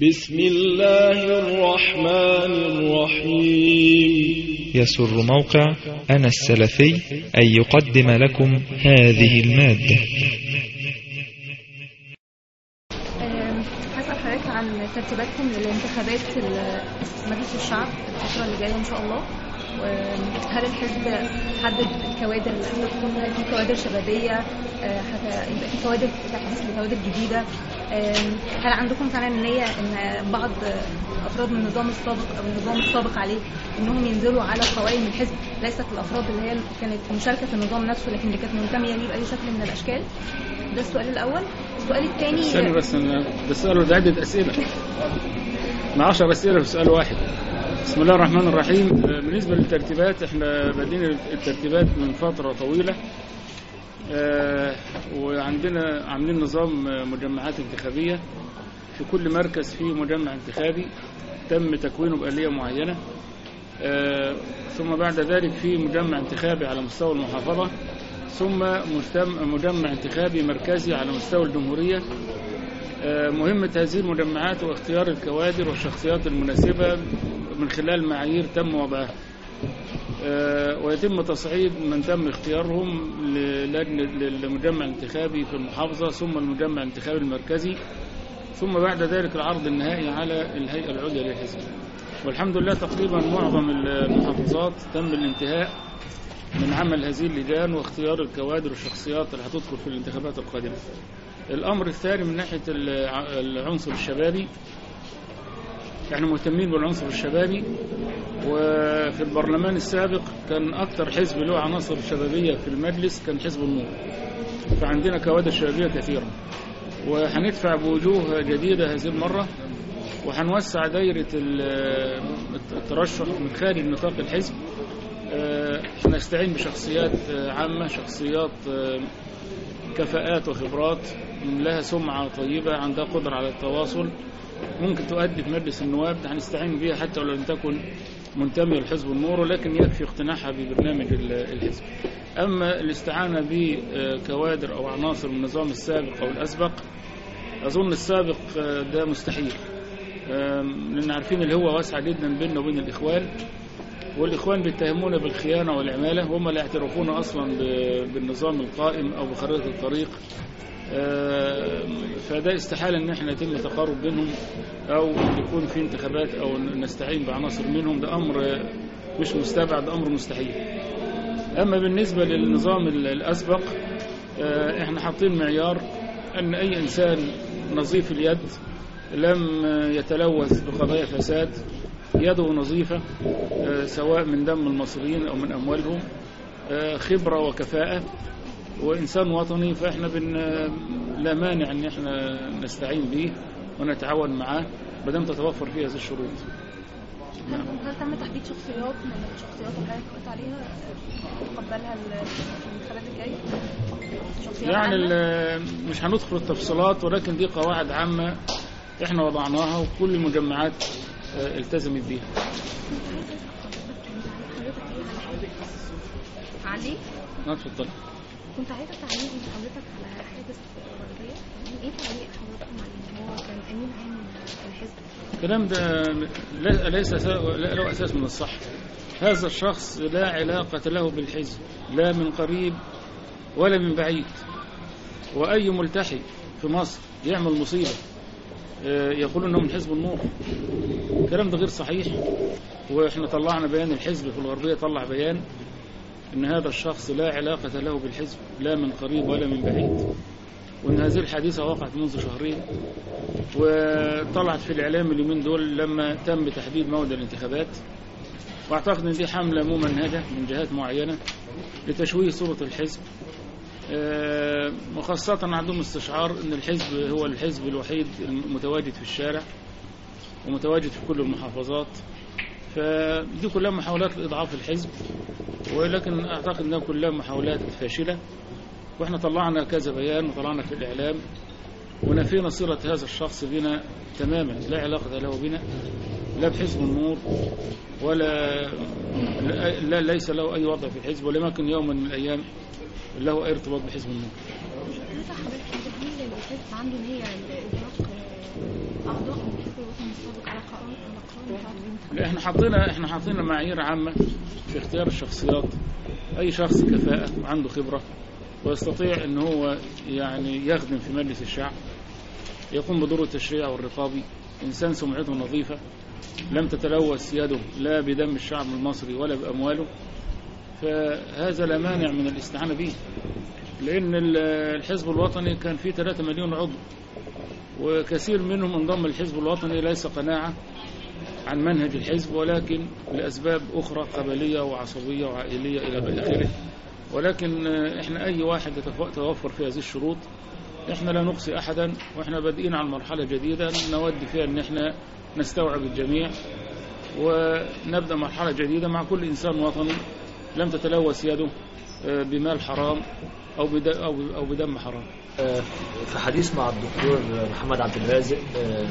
بسم الله الرحمن الرحيم يسر موقع أنا السلفي أن يقدم لكم هذه المادة آم، هسأل حضرتك عن ترتيباتكم للانتخابات ال- مجلس الشعب الفترة اللي جاية إن شاء الله وهل الحزب حدد الكوادر اللي هتكون هل في كوادر شبابية آه، هت- يبقى في كوادر تحديث لكوادر جديدة آم، هل عندكم فعلا نية إن بعض آه، أفراد من النظام السابق أو النظام السابق عليه إنهم ينزلوا على قوائم الحزب ليست الأفراد اللي هي اللي كانت مشاركة في النظام نفسه لكن اللي كانت منتمية ليه بأي شكل من الأشكال ده السؤال الأول السؤال الثاني استنى بس انا بسأله ده عدة أسئلة من 10 أسئلة في سؤال واحد بسم الله الرحمن الرحيم آه، بالنسبة للترتيبات احنا بادئين الترتيبات من فترة طويلة آه، وعندنا عاملين نظام آه، مجمعات انتخابية في كل مركز فيه مجمع انتخابي تم تكوينه بآلية معينة آه، ثم بعد ذلك في مجمع انتخابي على مستوى المحافظة ثم مجتم- مجمع انتخابي مركزي على مستوى الجمهورية آه، مهمة هذه المجمعات واختيار الكوادر والشخصيات المناسبة من خلال معايير تم وضعها آه، ويتم تصعيد من تم اختيارهم للجنة للمجمع الانتخابي في المحافظة ثم المجمع الانتخابي المركزي ثم بعد ذلك العرض النهائي على الهيئة العليا للحزب والحمد لله تقريبا معظم المحافظات تم الانتهاء من عمل هذه اللجان واختيار الكوادر والشخصيات اللي هتدخل في الانتخابات القادمة الأمر الثاني من ناحية الع- العنصر الشبابي احنا مهتمين بالعنصر الشبابي وفي البرلمان السابق كان أكثر حزب له عناصر شبابية في المجلس كان حزب النور فعندنا كوادر شبابية كثيرة وهندفع بوجوه جديدة هذه المرة وهنوسع دايرة ال- الترشح من خارج نطاق الحزب آه، هنستعين بشخصيات آه، عامة شخصيات آه، كفاءات وخبرات لها سمعة طيبة عندها قدرة على التواصل ممكن تؤدي في مجلس النواب هنستعين بها حتى ولو لم تكن منتمية لحزب النور ولكن يكفي اقتناعها ببرنامج ال- الحزب أما الاستعانة بكوادر أو عناصر من النظام السابق أو الأسبق أظن السابق آه، ده مستحيل آم، لأن عارفين اللي هو واسعة جدا بيننا وبين الإخوان والإخوان بيتهمونا بالخيانة والعمالة هم لا يعترفون أصلا ب- بالنظام القائم أو بخريطة الطريق آه، فده استحالة ان احنا يتم تقارب بينهم او يكون في انتخابات او نستعين بعناصر منهم ده امر مش مستبعد ده امر مستحيل اما بالنسبة للنظام ال- الاسبق آه، احنا حاطين معيار ان اي انسان نظيف اليد لم يتلوث بقضايا فساد يده نظيفة آه، سواء من دم المصريين او من اموالهم آه، خبرة وكفاءة وإنسان وطني فإحنا بن لا مانع إن إحنا نستعين به ونتعاون معاه ما دام تتوفر فيه هذه الشروط. هل هل تم تحديد شخصيات من الشخصيات اللي حضرتك قلت عليها تقبلها ال- في الانتخابات الجاية؟ شخصيات يعني عامة؟ ال- مش هندخل التفصيلات ولكن دي قواعد عامة إحنا وضعناها وكل المجمعات آه، التزمت بيها. علي ما تفضل. كنت عايزة تعليق من حضرتك على حادث الوردية ايه تعليق حضرتكم عليه ان هو كان امين عام الحزب الكلام ده لا- ليس أسا- لا- له أساس من الصح. هذا الشخص لا علاقة له بالحزب لا من قريب ولا من بعيد وأي ملتحي في مصر يعمل مصيبة آه، يقول انه من حزب النور الكلام ده غير صحيح واحنا طلعنا بيان الحزب في الغربية طلع بيان ان هذا الشخص لا علاقة له بالحزب لا من قريب ولا من بعيد وان هذه الحادثة وقعت منذ شهرين وطلعت في الاعلام اليومين دول لما تم تحديد موعد الانتخابات واعتقد ان دي حملة ممنهجة من جهات معينة لتشويه صورة الحزب آه، وخاصة عندهم استشعار ان الحزب هو الحزب الوحيد المتواجد في الشارع ومتواجد في كل المحافظات فدي كلها محاولات لإضعاف الحزب ولكن أعتقد أنها كلها محاولات فاشلة وإحنا طلعنا كذا بيان وطلعنا في الإعلام ونفينا صلة هذا الشخص بنا تماما لا علاقة له بنا لا بحزب النور ولا لا ليس له أي وضع في الحزب ولم يكن يوما من الأيام له أي ارتباط بحزب النور لسه حضرتك بتقول ان الحزب عنده نية لإغلاق آه، أعضاء من الحزب الوطني السابق على قرار على قرار العضوين لا احنا حطينا احنا حطينا معايير عامه في اختيار الشخصيات اي شخص كفاءه وعنده خبره ويستطيع ان هو يعني يخدم في مجلس الشعب يقوم بدور التشريع والرقابي انسان سمعته نظيفه لم تتلوث يده لا بدم الشعب المصري ولا بامواله فهذا لا مانع من الاستعانه به لان ال- الحزب الوطني كان فيه 3 مليون عضو وكثير منهم انضم الحزب الوطني ليس قناعه عن منهج الحزب ولكن لأسباب أخرى قبلية وعصبية وعائلية إلى آخره ولكن آه، إحنا أي واحد يتف- توفر في هذه الشروط إحنا لا نقصي أحدا وإحنا بادئين على مرحلة جديدة نود فيها إن إحنا نستوعب الجميع ونبدأ مرحلة جديدة مع كل إنسان وطني لم تتلوث يده آه، بمال حرام أو بد- أو أو بدم حرام آه، في حديث مع الدكتور محمد عبد الرازق آه،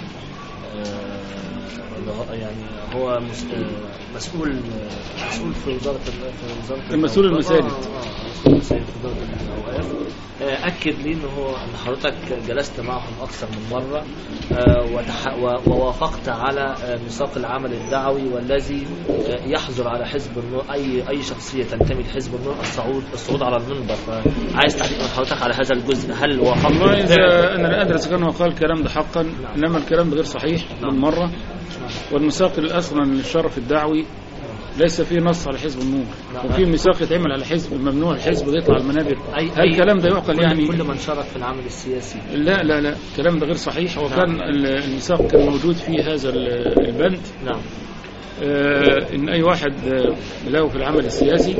آه، اللي هو- يعني هو مس- آه، مسؤول آه، مسؤول في وزارة ال- في وزارة المسؤول الأوقاف. المساجد. آه، آه، مسؤول المساجد في وزارة الأوقاف آه، أكد لي إن هو إن حضرتك جلست معهم أكثر من مرة آه، وتح- و- ووافقت على آه، ميثاق العمل الدعوي والذي آه، يحظر على حزب النور أي أي شخصية تنتمي لحزب النور الصعود الصعود على المنبر فعايز تعليق من حضرتك على هذا الجزء هل وافقت والله بالفعل؟ إذا أنا لا أدري إذا كان هو قال الكلام ده حقا إنما الكلام ده غير صحيح نعم. بالمرة والميثاق الأصلا للشرف الدعوي ليس فيه نص على حزب النور نعم. وفي ميثاق يتعمل على حزب ممنوع الحزب ده يطلع على المنابر أي- هل الكلام ده يعقل كل, يعني كل من شارك في العمل السياسي لا لا لا الكلام ده غير صحيح هو كان ال- الميثاق كان موجود فيه هذا ال- البند نعم آه، ان اي واحد آه، له في العمل السياسي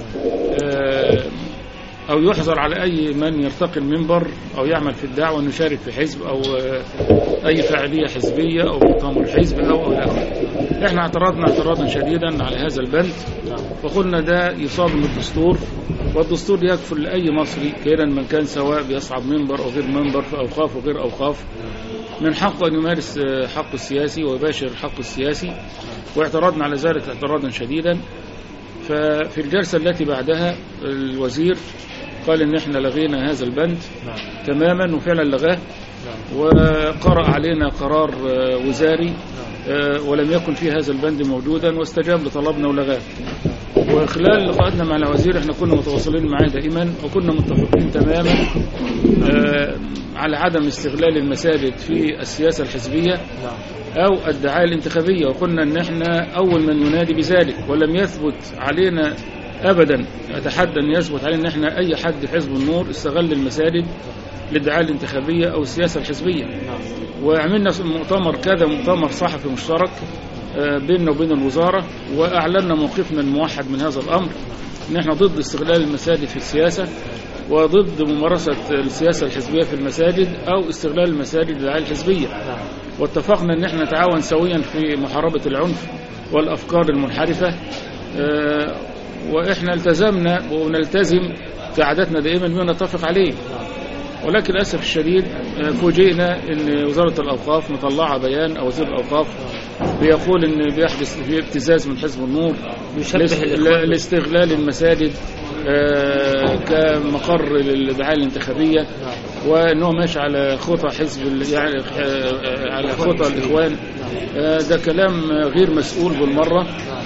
آه، او يحظر على اي من يرتقي المنبر او يعمل في الدعوه انه يشارك في حزب او آه، اي فعاليه حزبيه او مؤتمر حزب او او إلى آخره. احنا اعترضنا اعتراضا شديدا على هذا البند نعم وقلنا ده يصادم الدستور والدستور يكفل لأي مصري كائنا من كان سواء بيصعد منبر أو غير منبر في أوقاف وغير أوقاف من حقه أن يمارس آه، حقه السياسي ويباشر حقه السياسي واعترضنا على ذلك اعتراضا شديدا ففي الجلسة التي بعدها الوزير قال ان احنا لغينا هذا البند نعم تماما وفعلا لغاه نعم وقرأ علينا قرار آه، وزاري نعم آه، ولم يكن في هذا البند موجودا واستجاب لطلبنا ولغاه وخلال لقاءاتنا مع الوزير احنا كنا متواصلين معاه دائما وكنا متفقين تماما آه، على عدم استغلال المساجد في السياسة الحزبية نعم أو الدعاية الانتخابية وقلنا أن احنا أول من ينادي بذلك ولم يثبت علينا أبدا أتحدى أن يثبت علينا أن احنا أي حد في حزب النور استغل المساجد للدعاية الانتخابية أو السياسة الحزبية نعم وعملنا مؤتمر كذا مؤتمر صحفي مشترك آه، بيننا وبين الوزارة وأعلنا موقفنا الموحد من هذا الأمر إن احنا ضد استغلال المساجد في السياسة وضد ممارسة السياسة الحزبية في المساجد أو استغلال المساجد للدعاية الحزبية نعم واتفقنا ان احنا نتعاون سويا في محاربة العنف والافكار المنحرفة آه، واحنا التزمنا ونلتزم كعادتنا دائما بما نتفق عليه ولكن للاسف الشديد آه، فوجئنا ان وزارة الاوقاف مطلعة بيان او وزير الاوقاف بيقول ان بيحدث في ابتزاز من حزب النور يشبه لاست- الإخوان لاستغلال المساجد آه، كمقر للدعاية الانتخابية نعم وانه ماشي على خطى حزب ال- يعني آه، آه، على خطى الاخوان آه، ده كلام غير مسؤول بالمره نعم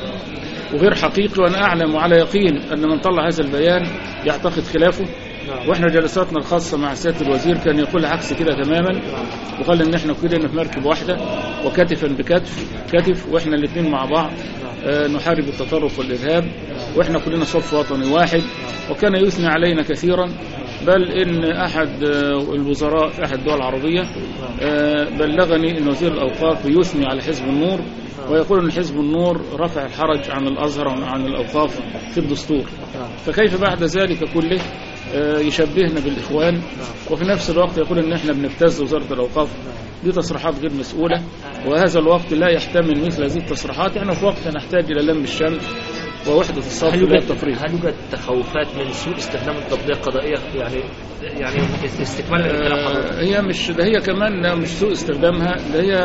وغير حقيقي وانا اعلم وعلى يقين ان من طلع هذا البيان يعتقد خلافه نعم واحنا جلساتنا الخاصه مع سياده الوزير كان يقول عكس كده تماما وقال ان احنا كلنا في مركب واحده وكتفا بكتف كتف واحنا الاثنين مع بعض آه، نحارب التطرف والارهاب واحنا كلنا صف وطني واحد وكان يثني علينا كثيرا بل ان احد آه، الوزراء في احد الدول العربيه آه، بلغني ان وزير الاوقاف يثني على حزب النور ويقول ان حزب النور رفع الحرج عن الازهر وعن الاوقاف في الدستور نعم فكيف بعد ذلك كله آه، يشبهنا بالاخوان وفي نفس الوقت يقول ان احنا بنبتز وزاره الاوقاف دي تصريحات غير مسؤوله وهذا الوقت لا يحتمل مثل هذه التصريحات احنا في وقت نحتاج الى لم الشمل ووحده الصف هل لا يوجد التفريق هل يوجد تخوفات من سوء استخدام التطبيق القضائية يعني يعني استكمالا لكلام آه، حضرتك هي مش ده هي كمان مش سوء استخدامها ده هي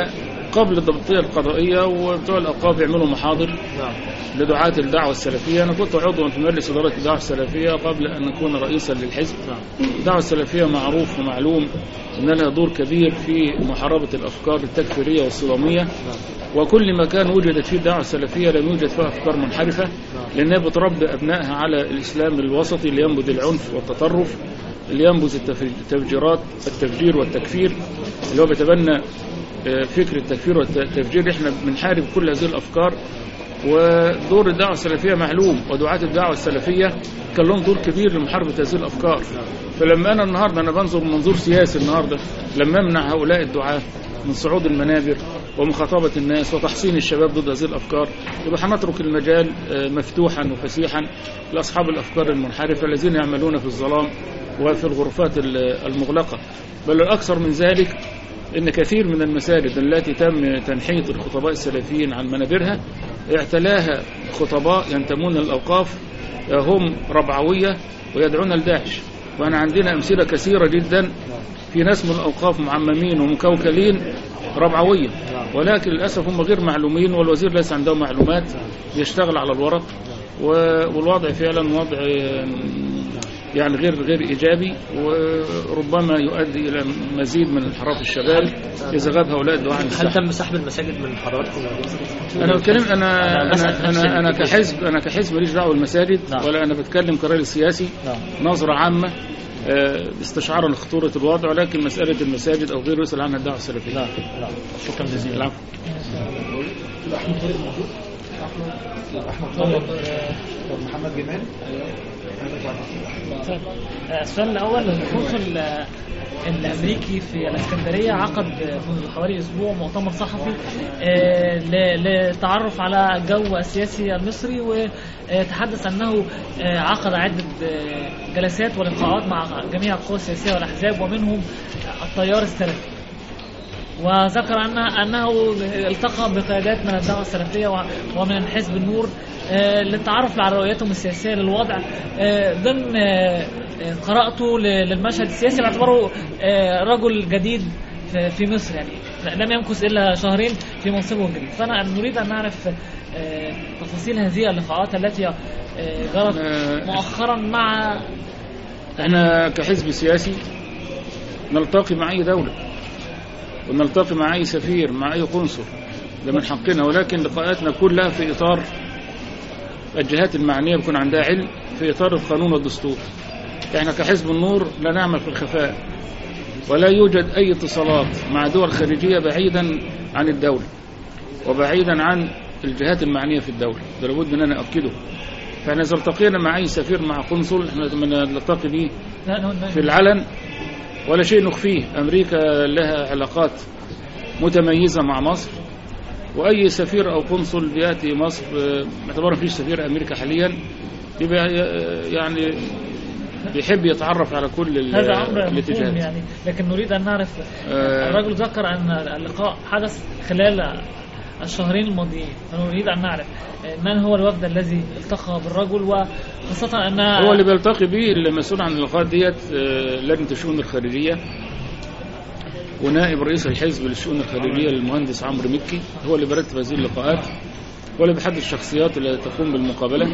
قبل الضبطيه القضائيه وبتوع الاوقاف بيعملوا محاضر نعم لدعاة الدعوة السلفية أنا كنت عضوا في مجلس إدارة الدعوة السلفية قبل أن أكون رئيسا للحزب الدعوة السلفية معروف ومعلوم أن لها دور كبير في محاربة الأفكار التكفيرية والصدامية وكل مكان وجدت فيه الدعوة السلفية لم يوجد فيها أفكار منحرفة لأنها بتربي أبنائها على الإسلام الوسطي اللي ينبذ العنف والتطرف اللي ينبذ التف- التفجيرات التفجير والتكفير اللي هو بيتبنى آه، فكر التكفير والتفجير احنا بنحارب كل هذه الافكار ودور الدعوة السلفية معلوم ودعاة الدعوة السلفية كان لهم دور كبير لمحاربة هذه الأفكار فلما أنا النهاردة أنا بنظر من منظور سياسي النهاردة لما أمنع هؤلاء الدعاة من صعود المنابر ومخاطبة الناس وتحصين الشباب ضد هذه الأفكار يبقى هنترك المجال آه، مفتوحا وفسيحا لأصحاب الأفكار المنحرفة الذين يعملون في الظلام وفي الغرفات ال- المغلقة بل الأكثر من ذلك ان كثير من المساجد التي تم تنحيط الخطباء السلفيين عن منابرها اعتلاها خطباء ينتمون للاوقاف هم ربعويه ويدعون لداعش وانا عندنا امثله كثيره جدا في ناس من الاوقاف معممين ومكوكلين ربعويه ولكن للاسف هم غير معلومين والوزير ليس عنده معلومات يشتغل على الورق و- والوضع فعلا وضع يعني غير غير ايجابي وربما يؤدي الى مزيد من انحراف الشباب اذا غاب هؤلاء الدعاء عن هل الساحه تم سحب المساجد من حضراتكم يا دكتور؟ انا بتكلم انا أنا بسأل انا نفس انا, أنا الفكرة. كحزب انا كحزب ماليش دعوه بالمساجد نعم. ولا انا بتكلم كراجل سياسي نعم نظره عامه آه، استشعارا لخطوره الوضع ولكن مساله المساجد او غيره يسال عنها الدعوه السلفيه نعم نعم شكرا جزيلا العفو محمد جمال طيب. آه، السؤال الأول القنصل آه، الأمريكي في الإسكندرية عقد آه، منذ حوالي أسبوع مؤتمر صحفي آه، ل- للتعرف على الجو السياسي المصري وتحدث أنه آه، عقد عدة آه، جلسات ولقاءات مع جميع القوى السياسية والأحزاب ومنهم التيار السلفي وذكر أن أنه التقى بقيادات من الدعوة السلفية و- ومن حزب النور آه، للتعرف على رؤيتهم السياسية للوضع آه، ضمن آه، آه، قراءته ل- للمشهد السياسي باعتباره آه، رجل جديد في- في مصر يعني لم يمكث إلا شهرين في منصبه الجديد فأنا نريد أن نعرف آه، تفاصيل هذه اللقاءات التي آه، جرت آه، مؤخرا مع احنا كحزب سياسي نلتقي مع اي دوله ونلتقي مع اي سفير مع اي قنصل ده من حقنا ولكن لقاءاتنا كلها في اطار الجهات المعنيه بيكون عندها علم في اطار القانون والدستور احنا كحزب النور لا نعمل في الخفاء ولا يوجد اي اتصالات مع دول خارجيه بعيدا عن الدوله وبعيدا عن الجهات المعنيه في الدوله ده لابد ان انا اؤكده فاحنا اذا التقينا مع اي سفير مع قنصل احنا نلتقي به لا، لا، لا. في العلن ولا شيء نخفيه أمريكا لها علاقات متميزة مع مصر وأي سفير أو قنصل بيأتي مصر آه، باعتبار مفيش سفير أمريكا حاليا يبقى آه، يعني بيحب يتعرف على كل ال- هذا امر مفهوم الاتجاهات يعني لكن نريد ان نعرف آه. الرجل ذكر ان اللقاء حدث خلال الشهرين الماضيين فنريد ان نعرف من هو الوفد الذي التقى بالرجل وخاصه ان هو اللي بيلتقي به المسؤول عن اللقاءات ديت آه، لجنة الشؤون الخارجية ونائب رئيس الحزب للشؤون الخارجية المهندس عمرو مكي هو اللي بيرتب هذه اللقاءات هو اللي بيحدد الشخصيات اللي تقوم بالمقابلة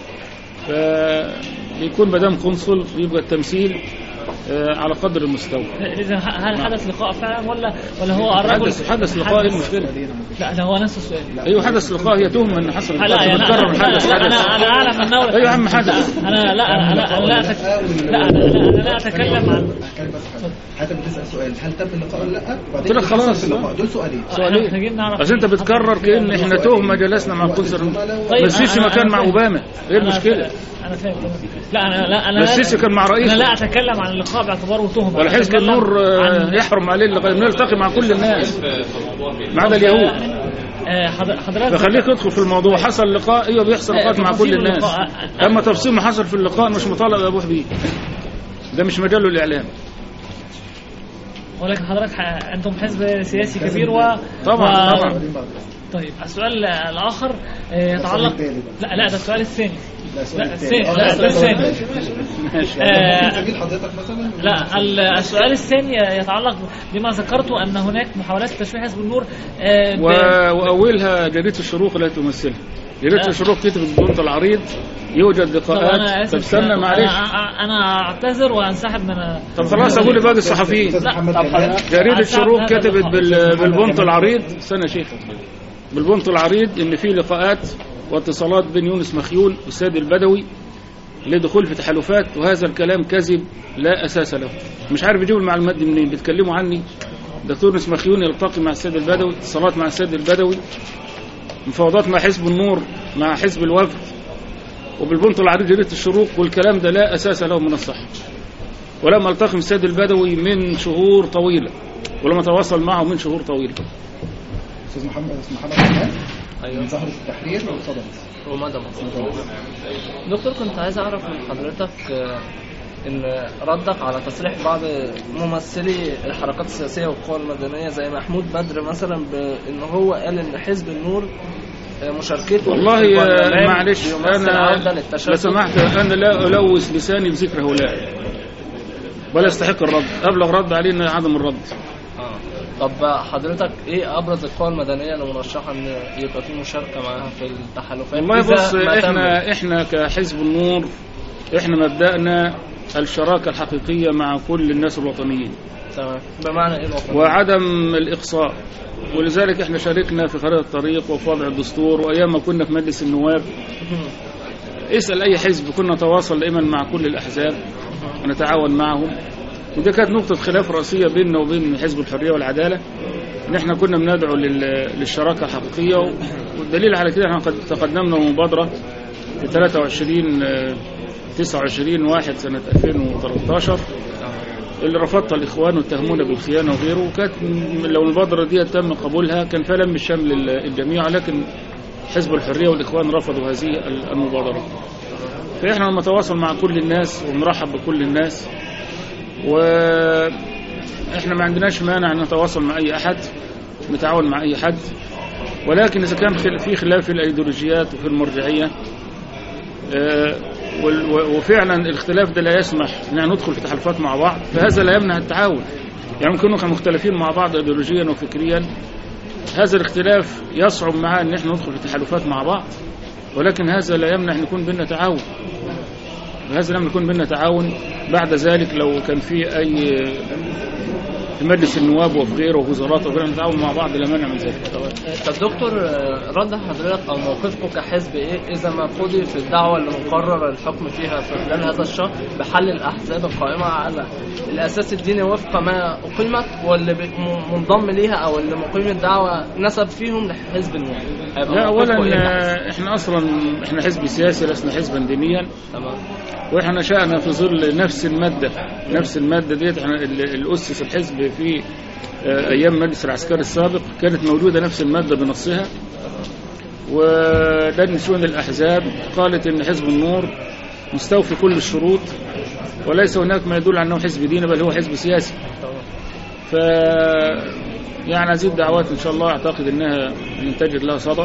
فبيكون مدام قنصل يبقى التمثيل آه، على قدر المستوى اذا هل حدث لقاء فعلا ولا ولا هو الرجل حدث حدث لقاء ايه المشكلة؟ لا ده هو نفس السؤال ايوه حدث لقاء هي تهمة ان حصل لا لقاء يعني بتكرر أنا, الحدث أنا, حدث أنا, أنا أعلم أنه ايوه يا عم حدث أنا لا أنا لا أنا لا أتك... لا أنا لا, أنا لا أتكلم عن اتكلم بس حاجه حضرتك بتسال سؤال هل تم اللقاء ولا لا وبعدين قلت لك إيه حصل خلاص. في اللقاء دول سؤالين احنا محتاجين نعرف عشان انت بتكرر كأن احنا تهمة جلسنا مع القنصل طيب، بس السيسي أنا- ما كان أنا مع فاهم. اوباما ايه أنا المشكلة؟ فاهم- أنا فاهم تمام. لا أنا لا أنا بس لا- السيسي كان مع رئيسه. أنا لا أتكلم عن اللقاء باعتباره تهمة ولا أنا حزب أتكلم النور آه، عن- يحرم عليه اللقاء انه يلتقي مع كل الناس ما عدا اليهود آه، حضر- حضرتك فخليك ادخل في الموضوع حصل لقاء ايوه بيحصل لقاءات مع كل تفاصيل الناس اللقاء. اما تفصيل ما حصل في اللقاء مش مطالب ابوح بيه ده مش مجاله الاعلام ولكن حضرتك ح- أنتم حزب سياسي كبير و طبعا و... طبعا طيب السؤال الآخر آه، يتعلق لا لا ده السؤال الثاني لا السؤال لا، الثاني الثاني. لا، السؤال الثاني. ماشي آه، سبيل حضرتك مثلا لا ال- السؤال الثاني يتعلق بما ذكرته ان هناك محاولات تشويه حزب النور آه، ب- و- واولها جريده الشروق لا تمثلها جريده لا. الشروق كتبت بنط العريض يوجد طب انا لقاءات اسف طب استنى معلش انا انا اعتذر وانسحب من طب خلاص اقول لباقي الصحفيين استاذ لا، محمد طب كمال جريدة أسعد الشروق هذا كتبت اللقاء. بال... بالبنط العريض استنى يا شيخ بالبنط العريض ان في لقاءات واتصالات بين يونس مخيون والسيد البدوي لدخول في تحالفات وهذا الكلام كذب لا اساس له مش عارف يجيبوا المعلومات دي منين بيتكلموا عني دكتور يونس مخيون يلتقي مع السيد البدوي اتصالات مع السيد البدوي مفاوضات مع حزب النور مع حزب الوفد وبالبنط العريض جريدة الشروق والكلام ده لا اساس له من الصحه ولم التقي بالسيد البدوي من شهور طويله ولم اتواصل معه من شهور طويله استاذ محمد اسمه محمد كمال ايوه من زهرة التحرير وصدى مصر ومدى مصر دكتور كنت عايز اعرف من حضرتك آه، ان ردك على تصريح بعض ممثلي الحركات السياسيه والقوى المدنيه زي محمود بدر مثلا بان هو قال ان حزب النور آه، مشاركته والله في يا البرلمان معلش بيمثل انا عودة لو للتشتت سمحت انا لا الوث لساني بذكر هؤلاء ولا يستحق الرد ابلغ رد عليه انه عدم الرد آه. طب حضرتك ايه ابرز القوى المدنيه اللي مرشحه ان يبقى في مشاركه معاها في التحالفات والله إذا بص ما تمت؟ احنا احنا كحزب النور احنا مبدأنا الشراكة الحقيقية مع كل الناس الوطنيين تمام بمعنى ايه الوطن وعدم الإقصاء ولذلك احنا شاركنا في خريطة الطريق وفي وضع الدستور وأيام ما كنا في مجلس النواب اسأل أي حزب كنا نتواصل دائما مع كل الأحزاب ونتعاون معهم ودي كانت نقطة خلاف رئيسية بيننا وبين حزب الحرية والعدالة إن إحنا كنا بندعو لل- للشراكة الحقيقية والدليل على كده إحنا قد تقدمنا مبادرة في 23 آه، 29 واحد سنة 2013 اللي رفضها الإخوان واتهمونا بالخيانة وغيره وكانت م- لو المبادرة دي تم قبولها كان فعلا مش شامل ال- الجميع لكن حزب الحرية والإخوان رفضوا هذه ال- المبادرة فإحنا نتواصل مع كل الناس ونرحب بكل الناس وإحنا ما عندناش مانع أن نتواصل مع أي أحد نتعاون مع أي حد ولكن إذا كان خل- في خلاف في الأيديولوجيات وفي المرجعية آه، وال- و- وفعلا الاختلاف ده لا يسمح ان ندخل في تحالفات مع بعض فهذا لا يمنع التعاون يعني ممكن نكون مختلفين مع بعض ايديولوجيا وفكريا هذا الاختلاف يصعب معاه ان احنا ندخل في تحالفات مع بعض ولكن هذا لا يمنع ان يكون بيننا تعاون هذا لم يكون بيننا تعاون بعد ذلك لو كان في اي في مجلس النواب وفي غيره وفي وزارات وغيره نتعاون مع بعض لا مانع من ذلك طب دكتور آه، رد حضرتك او موقفكم كحزب ايه اذا ما قضي في الدعوه اللي مقرر الحكم فيها في خلال هذا الشهر بحل الاحزاب القائمه على الاساس الديني وفق ما اقيمت واللي بي- م- منضم ليها او اللي مقيم الدعوه نسب فيهم لحزب النور هيبقى لا موقفكم اولا إيه كحزب؟ آه، احنا اصلا احنا حزب سياسي لسنا حزبا دينيا تمام واحنا نشأنا في ظل نفس المادة نفس المادة ديت احنا اللي اللي أسس الحزب في آه، أيام المجلس العسكري السابق كانت موجودة نفس المادة بنصها ولجنة شؤون الأحزاب قالت إن حزب النور مستوفي كل الشروط وليس هناك ما يدل على أنه حزب ديني بل هو حزب سياسي ف يعني هذه الدعوات إن شاء الله أعتقد أنها لن تجد لها صدى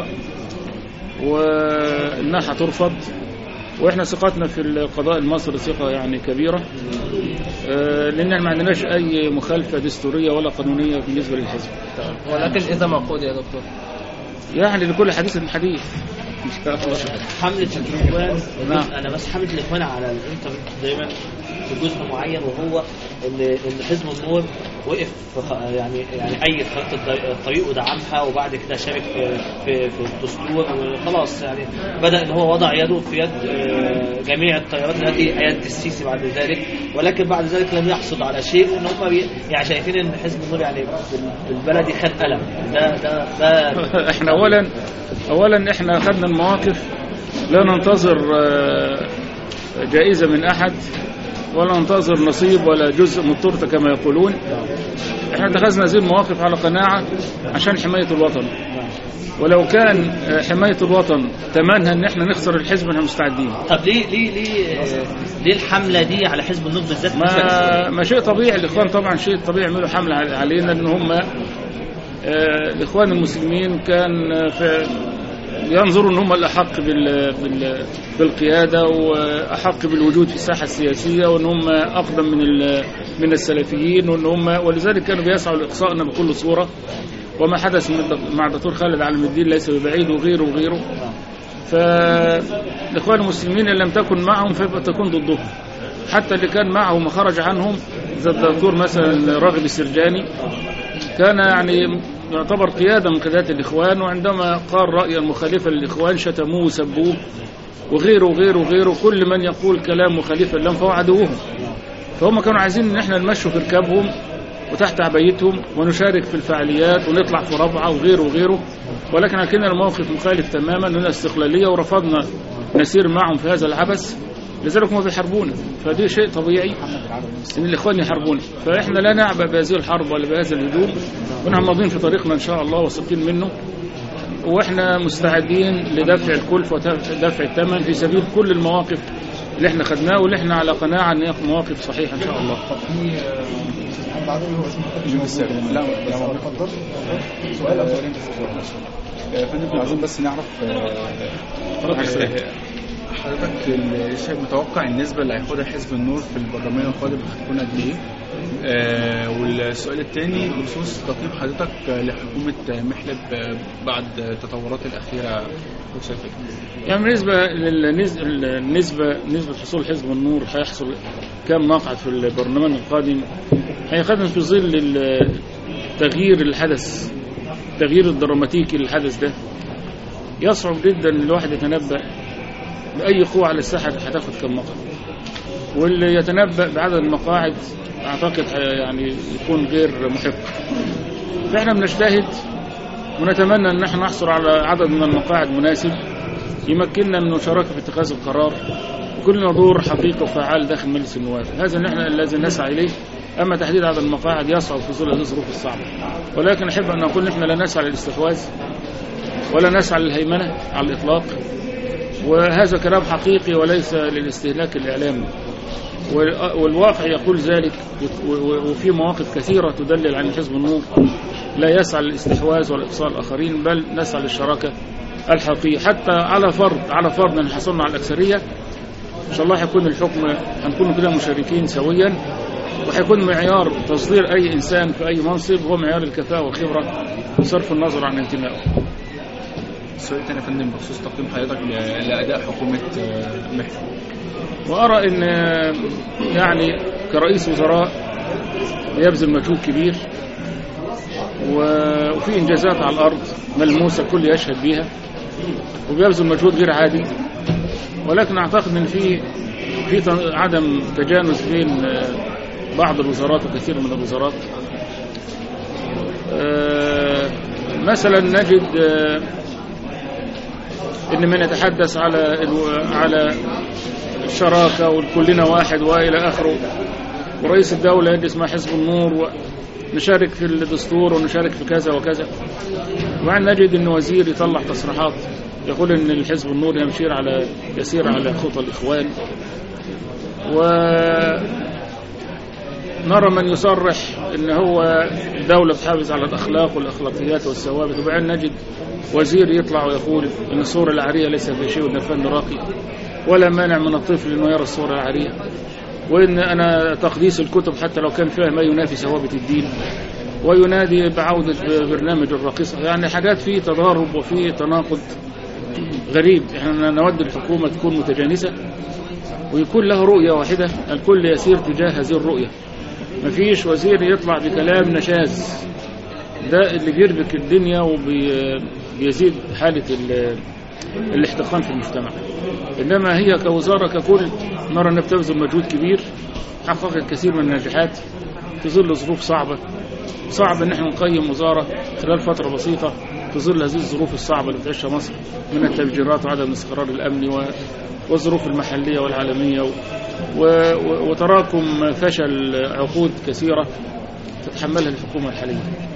وإنها هترفض واحنا ثقتنا في القضاء المصري ثقه يعني كبيره آه، لان احنا ما عندناش اي مخالفه دستوريه ولا قانونيه بالنسبه للحزب ولكن اذا ما قضي يا دكتور يعني لكل حديث حديث ان شاء الله حملة الإخوان نعم. أنا بس حملة الإخوان على الإنترنت دايما في جزء معين وهو إن إن حزب النور وقف في خ- يعني يعني أي خطة الط- الطريق ودعمها وبعد كده شارك في في, في الدستور وخلاص يعني بدأ إن هو وضع يده في يد آه، جميع التيارات التي يد السيسي بعد ذلك ولكن بعد ذلك لم يحصد على شيء وإن هم بي- يعني شايفين إن حزب النور يعني بال- بالبلدي خد قلم ده ده ده احنا اولا اولا احنا اخذنا المواقف لا ننتظر آه، جائزه من احد ولا ننتظر نصيب ولا جزء من التورته كما يقولون احنا اتخذنا هذه المواقف على قناعه عشان حمايه الوطن ولو كان آه، حمايه الوطن ثمنها ان احنا نخسر الحزب احنا مستعدين طب ليه ليه ليه آه، ليه الحمله دي على حزب النور بالذات ما ما شيء طبيعي الاخوان طبعا شيء طبيعي يعملوا حمله على- علينا ان هم آه، الاخوان المسلمين كان آه، في ينظروا ان هم الاحق بال... بال... بالقياده واحق بالوجود في الساحه السياسيه وان هم اقدم من ال... من السلفيين وان هم ولذلك كانوا بيسعوا لاقصائنا بكل صوره وما حدث من الدك- مع الدكتور خالد علم الدين ليس ببعيد وغيره وغيره فالاخوان المسلمين ان لم تكن معهم فتكون ضدهم حتى اللي كان معهم وخرج عنهم زي الدكتور مثلا راغب السرجاني كان يعني يعتبر قيادة من قيادات الإخوان وعندما قال رأيا مخالفا للإخوان شتموه وسبوه وغيره وغيره وغيره كل من يقول كلام مخالفا لهم فهو عدوهم فهم كانوا عايزين ان احنا نمشوا في ركابهم وتحت عبايتهم ونشارك في الفعاليات ونطلع في ربعة وغيره وغيره ولكن كان الموقف مخالف تماما من الاستقلالية ورفضنا نسير معهم في هذا العبث لذلك هم بيحاربونا فدي شيء طبيعي ان الاخوان يحاربونا فاحنا لا نعبأ بهذه الحرب ولا بهذا الهجوم ونحن ماضيين في طريقنا ان شاء الله واثقين منه واحنا مستعدين لدفع الكلف ودفع الثمن في سبيل كل المواقف اللي احنا خدناه واللي احنا على قناعه ان هي مواقف صحيحه ان شاء الله جيب السلام لا لا ما اتفضل سؤال او سؤالين بس آه، فندم كنا عايزين بس نعرف آه، آه، حضرتك ال- شايف متوقع النسبة اللي هياخدها حزب النور في البرلمان القادم هتكون قد ايه؟ آه، والسؤال الثاني بخصوص تقييم حضرتك آه، لحكومة آه، محلب آه، بعد التطورات الأخيرة شايف إيه؟ يعني بالنسبة للنسبة النسبة نسبة حصول حزب النور هيحصل كم مقعد في البرلمان القادم هيخدم في ظل التغيير الحدث التغيير الدراماتيكي للحدث ده يصعب جدا ان الواحد يتنبأ بأي قوة على الساحة هتاخد كم مقعد واللي يتنبأ بعدد المقاعد أعتقد ه- يعني يكون غير محق فإحنا بنجتهد ونتمنى ان احنا نحصل على عدد من المقاعد مناسب يمكننا من المشاركه في اتخاذ القرار وكل لنا دور حقيقي وفعال داخل مجلس النواب هذا اللي احنا الذي نسعى اليه اما تحديد عدد المقاعد يصعب في ظل هذه الظروف الصعبه ولكن احب ان اقول نحن لا نسعى للاستحواذ ولا نسعى للهيمنه على الاطلاق وهذا كلام حقيقي وليس للاستهلاك الاعلامي وال- والواقع يقول ذلك و- و- وفي مواقف كثيرة تدلل عن حزب النور لا يسعى للاستحواذ ولا إفصال الآخرين بل نسعى للشراكة الحقيقية حتى على فرض على فرض أن حصلنا على الأكثرية إن شاء الله هيكون الحكم هنكون كلنا مشاركين سويا وهيكون معيار تصدير أي إنسان في أي منصب هو معيار الكفاءة والخبرة بصرف النظر عن انتمائه السؤال الثاني يا فندم بخصوص تقييم حضرتك ل- لأداء حكومة آه، محلب وأرى أن يعني كرئيس وزراء يبذل مجهود كبير و- وفي إنجازات على الأرض ملموسة الكل يشهد بيها وبيبذل مجهود غير عادي ولكن أعتقد أن في في ت- عدم تجانس بين آه، بعض الوزارات وكثير من الوزارات آه، مثلا نجد آه، ان من يتحدث على الو- على الشراكه وكلنا واحد والى اخره ورئيس الدوله يجلس مع حزب النور ونشارك في الدستور ونشارك في كذا وكذا وبعدين نجد ان وزير يطلع تصريحات يقول ان الحزب النور يمشي على يسير على خطى الاخوان و نرى من يصرح ان هو الدولة تحافظ على الاخلاق والاخلاقيات والثوابت وبعدين نجد وزير يطلع ويقول ان الصورة العارية ليس في شيء وان الفن راقي ولا مانع من الطفل انه يرى الصورة العارية وان انا تقديس الكتب حتى لو كان فيها ما ينافي ثوابت الدين وينادي بعودة برنامج الراقصة يعني حاجات في تضارب وفي تناقض غريب احنا نود الحكومة تكون متجانسة ويكون له رؤية واحدة الكل يسير تجاه هذه الرؤية مفيش وزير يطلع بكلام نشاز ده اللي بيربك الدنيا وبيزيد حالة ال- الاحتقان في المجتمع إنما هي كوزارة ككل نرى أنها بتبذل مجهود كبير حققت الكثير من النجاحات في ظل ظروف صعبة صعب ان احنا نقيم وزارة خلال فترة بسيطة في ظل هذه الظروف الصعبة اللي بتعيشها مصر من التفجيرات وعدم الاستقرار الأمني و- والظروف المحلية والعالمية و... و... وتراكم فشل عقود كثيرة تتحملها الحكومة الحالية